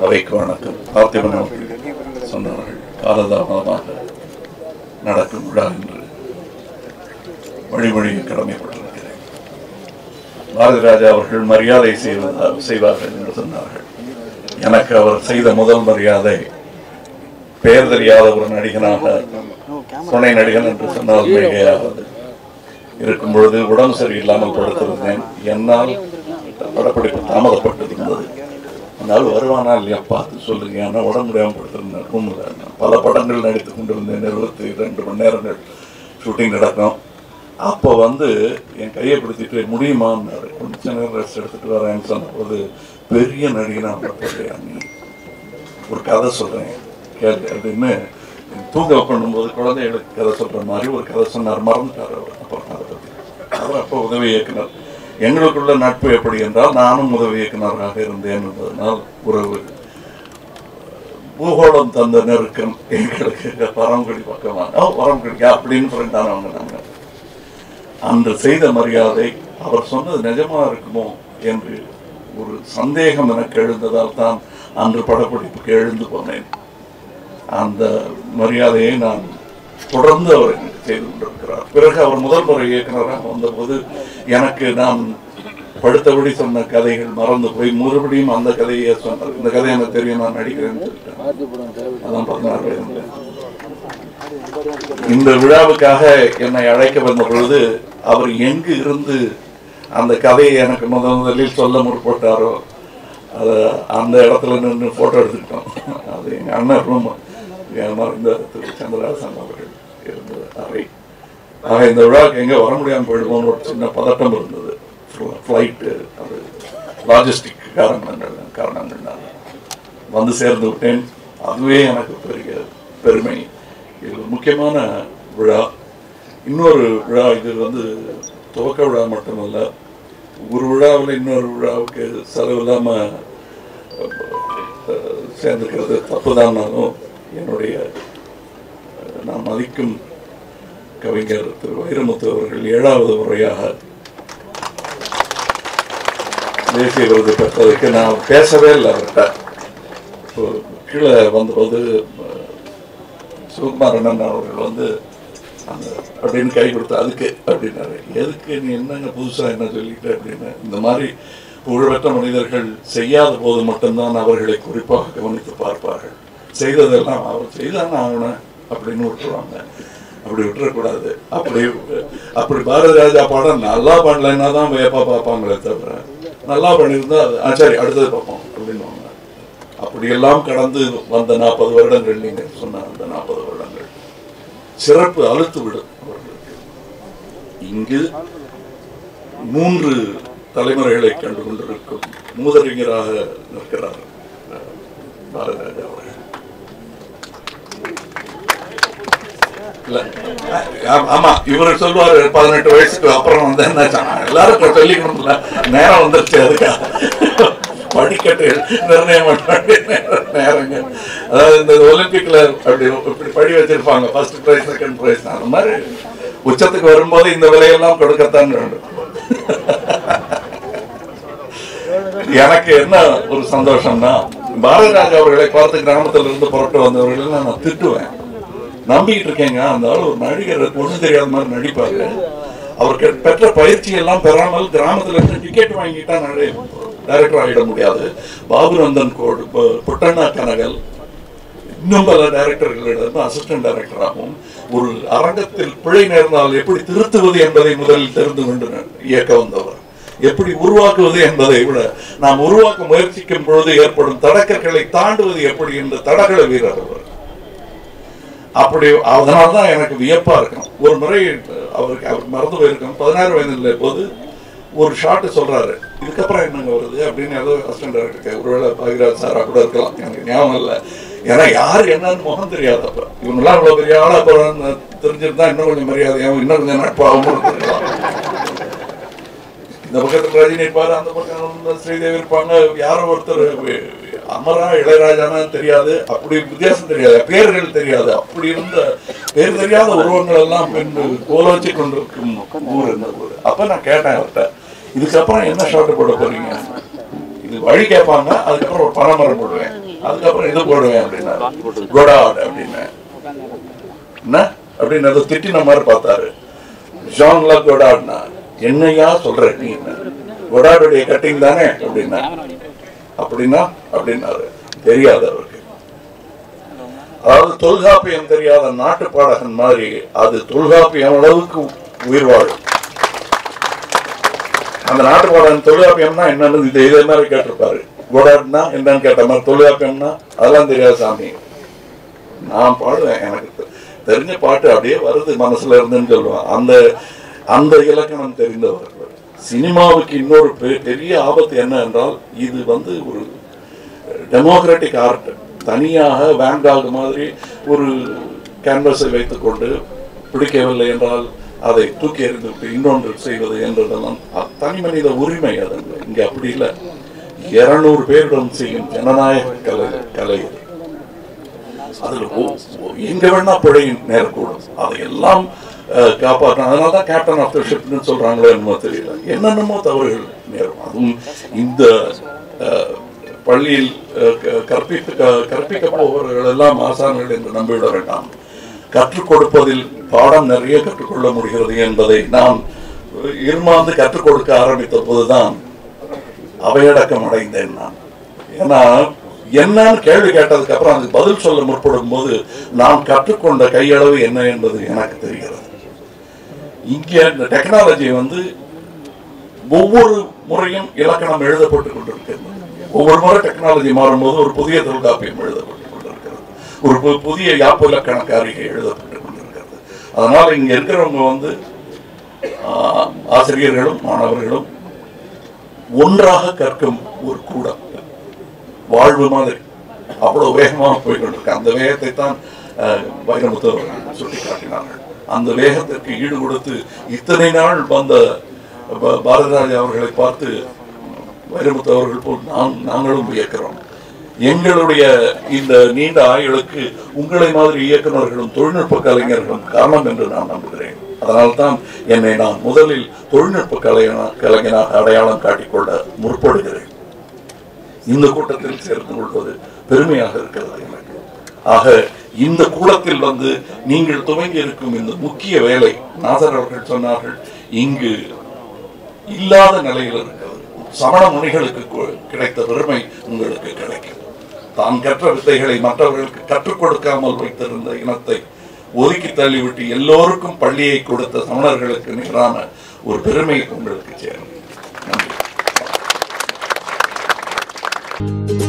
அவைக்கு வணக்கம் பார்த்திபன் அவர்கள் சொன்னார்கள் காலதாமதமாக நடக்கும் விழா என்று வழிமொழியை கடமைப்பட்டிருக்கிறேன் பாரதி ராஜா அவர்கள் மரியாதை செய்வதா செய்வார்கள் என்று சொன்னார்கள் எனக்கு அவர் செய்த முதல் மரியாதை பெயர் தெரியாத ஒரு நடிகனாக துணை நடிகன் என்று சொன்னால் மிகையாவது இருக்கும் பொழுது உடம்பு சரியில்லாமல் படுத்திருந்தேன் என்னால் படப்பிடிப்பு தாமதப்பட்டிருந்தது அதனால் வருவானா இல்லையா பார்த்து சொல்லுங்க ஏன்னா உடம்பு முடியாமல் படுத்திருந்தேன் ரூமில் பல படங்கள் நடித்து கொண்டிருந்தேன் இருபத்தி ரெண்டு மணி நேரங்கள் ஷூட்டிங் நடக்கும் அப்போ வந்து என் கையை பிடிச்சிட்டு முடியுமான்னாரு கொஞ்ச நேரம் ரெஸ்ட் எடுத்துட்டு வரேன்னு சொன்னபோது பெரிய நடிகனாக படுத்தியா நீ ஒரு கதை சொல்றேன் கேளு அப்படின்னு தூங்க பண்ணும்போது குழந்தைகளுக்கு கதை சொல்ற மாதிரி ஒரு கதை சொன்னார் மறந்துட்டார் அவர் அப்புறம் அதை பத்தி அவர் அப்போ உதவி இயக்குனர் எங்களுக்குள்ள நட்பு எப்படி என்றால் நானும் உதவி இயக்குனராக இருந்தேன் என்பதனால் உறவு பூகோளம் தந்த நெருக்கம் எங்களுக்கு பரம்படி பக்கமாக ஓ பரம்படி அப்படின்னு ஃப்ரெண்டானவங்க நாங்க அன்று செய்த மரியாதை அவர் சொன்னது நிஜமா இருக்குமோ என்று ஒரு சந்தேகம் எனக்கு எழுந்ததால் தான் அன்று படப்பிடிப்புக்கு எழுந்து போனேன் அந்த மரியாதையை நான் தொடர்ந்து அவர் எனக்கு செய்து கொண்டிருக்கிறார் பிறகு அவர் முதல் முறை இயக்குனராக வந்தபோது எனக்கு நான் படுத்தபடி சொன்ன கதைகள் மறந்து போய் மறுபடியும் அந்த கதையை சொன்னார் இந்த கதை எனக்கு தெரியும் நான் நடிக்கிறேன்னு சொல்லிட்டேன் அதான் பதினாறு வயதுல இந்த விழாவுக்காக என்னை அழைக்க வந்த பொழுது அவர் எங்கு இருந்து அந்த கதையை எனக்கு முதல் முதலில் சொல்ல முற்பட்டாரோ அதை அந்த இடத்துல நின்று போட்டோ எடுத்துக்கிட்டோம் அது எங்க அண்ணன் ரூம் இந்த திரு சந்திரஹாசன் அவர்கள் இருந்த அறை ஆக இந்த விழாவுக்கு எங்க வர முடியாமல் போயிடுமோன்னு ஒரு சின்ன பதட்டம் இருந்தது ஃப்ளைட்டு அது லாஜிஸ்டிக் காரணங்கள் காரணங்கள்னால வந்து சேர்ந்து விட்டேன் அதுவே எனக்கு பெரிய பெருமை இது ஒரு முக்கியமான விழா இன்னொரு விழா இது வந்து துவக்க விழா மட்டுமல்ல ஒரு விழாவில் இன்னொரு விழாவுக்கு செலவு இல்லாமல் சேர்ந்துக்கிறது தப்புதான்னாலும் என்னுடைய அஹ், நான் மதிக்கும் கவிஞர் திரு வைரமுத்து அவர்கள் ஏழாவது முறையாக தேசிய விருது பெற்றதுக்கு நான் பேசவே இல்லை அவர்கிட்ட இப்போ கீழே வந்தபோது அஹ், சிவகுமார் அண்ணன் அவர்கள் வந்து அந்த அப்படின்னு கை கொடுத்து அதுக்கு அப்படின்னாரு எதுக்கு நீ என்னங்க புதுசா என்ன சொல்லிட்டு அப்படின்னு இந்த மாதிரி புகழ்பெற்ற மனிதர்கள் செய்யாத போது மட்டும்தான் அவர்களை குறிப்பாக கவனித்து பார்ப்பார்கள் செய்ததெல்லாம் அவர் செய்தானே ஆகணும் அப்படின்னு விட்டுருவாங்க அப்படி விட்டுறக்கூடாது அப்படி அப்படி பாரதி ராஜா படம் நல்லா பண்ணலைன்னா தான் வேப்பா பார்ப்பாங்களே தவிர நல்லா பண்ணியிருந்தா அது ஆ சரி அடுத்தது பார்ப்போம் அப்படின்னுவாங்க அப்படியெல்லாம் கடந்து வந்த நாற்பது வருடங்கள் நீங்க சொன்ன அந்த நாற்பது வருடங்கள் சிறப்பு அழுத்து விடும் அவர்களுக்கு இங்கு மூன்று தலைமுறைகளை கண்டு கொண்டிருக்கும் மூதறிஞராக நிற்கிறார் அஹ், பாரதிராஜா அவர்கள் இல்ல, ஆ- ஆமா இவர் சொல்லுவாரு பதினெட்டு வயசுக்கு அப்புறம் வந்து என்ன எல்லாரும் சொல்லிக்கணும்ல நேரம் வந்துருச்சு அதுக்காக படிக்கட்டுகள் நிர்ணயம் பண்ண வேண்டிய நேரம் நேரங்க அதாவது இந்த ஒலிம்பிக்ல அப்படி இப்படி படி வச்சிருப்பாங்க ஃபர்ஸ்ட் பிரைஸ் செகண்ட் பிரைஸ் அந்த மாதிரி உச்சத்துக்கு வரும்போது இந்த விலையெல்லாம் கொடுக்கத்தான் வேண்டும் எனக்கு என்ன ஒரு சந்தோஷம்னா பாரதிராஜா அவர்களை பார்த்து கிராமத்துல இருந்து புறப்பட்டு வந்தவர்களை நான் திட்டுவேன் நம்பிக்கிட்டு இருக்கேங்க அந்த ஆள் ஒரு நடிகர் ஒண்ணு தெரியாத மாதிரி நடிப்பாரு அவருக்கு பெற்ற பயிற்சி எல்லாம் பெறாமல் கிராமத்துல இருந்து டிக்கெட் வாங்கிட்டா நிறைய டைரக்டர் ஆகிட முடியாது பாபுநந்தன் கோடு பு- புட்டண்ணா கனகல் இன்னும் பல டைரக்டர்களிடம் அசிஸ்டன்ட் டைரக்டராகவும் ஒரு அரங்கத்தில் பிழை நேர்ந்தால் எப்படி திருத்துவது என்பதை முதலில் தெரிந்து கொண்டு இயக்க வந்தவர் எப்படி உருவாக்குவது என்பதை விட நாம் உருவாக்க முயற்சிக்கும் பொழுது ஏற்படும் தடக்கல்களை தாண்டுவது எப்படி என்ற தடகள வீரர் அவர் அப்படி அதனால தான் எனக்கு வியப்பா இருக்கும் ஒரு முறை அவருக்கு அவர் மறந்து போயிருக்கோம் பதினாறு வயதுல போது ஒரு ஷாட் சொல்றாரு இதுக்கப்புறம் என்னங்க வருது அப்படின்னு ஏதோ அசிஸ்டன்ட் டைரக்டர் ஒருவேளை பாகிராஜ் சாரா கூட இருக்கலாம் எனக்கு ஞாபகம் இல்லை ஏன்னா யார் என்னன்னு முகம் தெரியாது அப்ப இவங்கெல்லாம் இவ்வளவு பெரிய ஆளா அப்புறம் தெரிஞ்சிருந்தா இன்னும் கொஞ்சம் மரியாதையாகவும் இன்னும் கொஞ்சம் நட்பாகவும் இருந்திருக்கலாம் இந்த பக்கத்துல ரஜினி இருப்பாரு அந்த பக்கம் வந்து ஸ்ரீதேவி இருப்பாங்க யாரோ ஒருத்தர் அமரா இளையராஜானா தெரியாது அப்படி வித்தியாசம் தெரியாது பேர்கள் தெரியாது அப்படி இருந்த பேர் தெரியாத உருவங்கள் எல்லாம் பின்பு கோலோச்சி கொண்டிருக்கும் ஊர் இந்த ஊர் அப்ப நான் கேட்டேன் அவர்கிட்ட இதுக்கப்புறம் என்ன ஷாட் போட போறீங்க இது இது வழி கேட்பாங்க அதுக்கப்புறம் ஒரு பனைமரம் போடுவேன் அதுக்கப்புறம் இது போடுவேன் அப்படின்னா கொடாட் அப்படின்னு என்ன அப்படின்னு அதை திட்டின மாதிரி பார்த்தாரு ஜான்ல கொடாட்னா என்னையா சொல்ற நீ கொடாடுடைய கட்டிங் தானே அப்படின்னா அப்படின்னா அப்படின்னாரு தெரியாது அவருக்கு அதாவது தொல்காப்பியம் தெரியாத நாட்டு பாடகன் மாதிரி அது தொல்காப்பியம் அளவுக்கு உயிர் வாழும் அந்த நாட்டு பாடகன் தொல்காப்பியம்னா என்னன்னு இது இதே மாதிரி கேட்டிருப்பாரு கொடாட்னா என்னன்னு கேட்ட மாதிரி தொல்காப்பியம்னா அதெல்லாம் தெரியாது சாமி நான் பாடுவேன் எனக்கு தெ- தெரிஞ்ச பாட்டு அப்படியே வருது மனசுல இருந்துன்னு சொல்லுவேன் அந்த அந்த இலக்கணம் தெரிந்தவர்கள் சினிமாவுக்கு இன்னொரு பெ- பெரிய ஆபத்து என்ன என்றால் இது வந்து ஒரு டெமோக்ராட்டிக் ஆர்ட் தனியாக வேங்காக் மாதிரி ஒரு கேன்வஸை வைத்துக்கொண்டு பிடிக்கவில்லை என்றால் அதை தூக்கி எறிந்துவிட்டு இன்னொன்று செய்வது என்றதெல்லாம் அ- தனி மனித உரிமை அது இங்க அப்படி இல்லை இருநூறு பேரிடம் செய்யும் ஜனநாயக கலை கலை இது. அதுல ஒ- ஒ- எங்க வேணா பிழை நேரக்கூடும் அதையெல்லாம் அஹ், காப்பாற்றணும் அதனால தான் கேப்டன் ஆஃப் த ஷிப்னு சொல்றாங்களோ என்னமோ தெரியல என்னென்னமோ தவறுகள் நேரும் அதுவும் இந்த அஹ், பள்ளியில் அஹ், க- கற்பித்து க- கற்பிக்க போபவர்கள் எல்லாம் ஆசான்கள் என்று நம்பிவிட வேண்டாம் கற்றுக் கொடுப்பதில் பாடம் நிறைய கற்றுக்கொள்ள முடிகிறது என்பதை நான் இருமாந்து கற்றுக் கொடுக்க ஆரம்பித்த போதுதான் அவையடக்கம் அடைந்தேன் நான் ஏன்னா என்னன்னு கேள்வி கேட்டதுக்கு அப்புறம் அதுக்கு பதில் சொல்ல முற்படும் போது நாம் கற்றுக்கொண்ட கையளவு என்ன என்பது எனக்கு தெரிகிறது இங்க இந்த டெக்னாலஜி வந்து ஒவ்வொரு முறையும் இலக்கணம் எழுதப்பட்டுக் கொண்டிருக்கிறது ஒவ்வொரு முறை டெக்னாலஜி மாறும்போது ஒரு புதிய தொல்காப்பியம் எழுதப்பட்டுக் கொண்டிருக்கிறது ஒரு பு- புதிய யாப்பு இலக்கண காரிகை எழுதப்பட்டுக் கொண்டிருக்கிறது அதனால இங்க இருக்கிறவங்க வந்து ஆஹ், ஆசிரியர்களும் மாணவர்களும் ஒன்றாக கற்கும் ஒரு கூடம் வாழ்வு மாதிரி அவ்வளவு வேகமாக போய் கொண்டிருக்கு அந்த வேகத்தை தான் அஹ், வைரமுத்து அவர்கள் சுட்டி காட்டினார்கள் அந்த வேகத்திற்கு ஈடு கொடுத்து இத்தனை நாள் வந்த ப- பாரதிராஜா அவர்களை பார்த்து வைரமுத்து அவர்கள் போல் நாம் நாங்களும் வியக்கிறோம் எங்களுடைய இந்த நீண்ட ஆயுளுக்கு உங்களை மாதிரி இயக்குநர்களும் தொழில்நுட்ப கலைஞர்களும் காரணம் என்று நான் நம்புகிறேன் அதனால்தான் என்னை நான் முதலில் தொழில்நுட்ப கலைஞனா கலைஞனாக அடையாளம் காட்டிக்கொள்ள முற்படுகிறேன் இந்த கூட்டத்தில் சேர்ந்து கொள்வது பெருமையாக இருக்கிறது எனக்கு ஆக இந்த கூடத்தில் வந்து நீங்கள் துவங்கி இருக்கும் இந்த முக்கிய வேலை நாசர் அவர்கள் சொன்னார்கள் இங்கு இல்லாத நிலையில் இருக்கிறது சமண முனிகளுக்கு கு- கிடைத்த பெருமை உங்களுக்கு கிடைக்கும் தான் கற்ற வித்தைகளை மற்றவர்களுக்கு கற்றுக் கொடுக்காமல் வைத்திருந்த இனத்தை ஒதுக்கி தள்ளிவிட்டு எல்லோருக்கும் பள்ளியை கொடுத்த சமணர்களுக்கு நிகரான ஒரு பெருமை உங்களுக்கு சேரும் நன்றி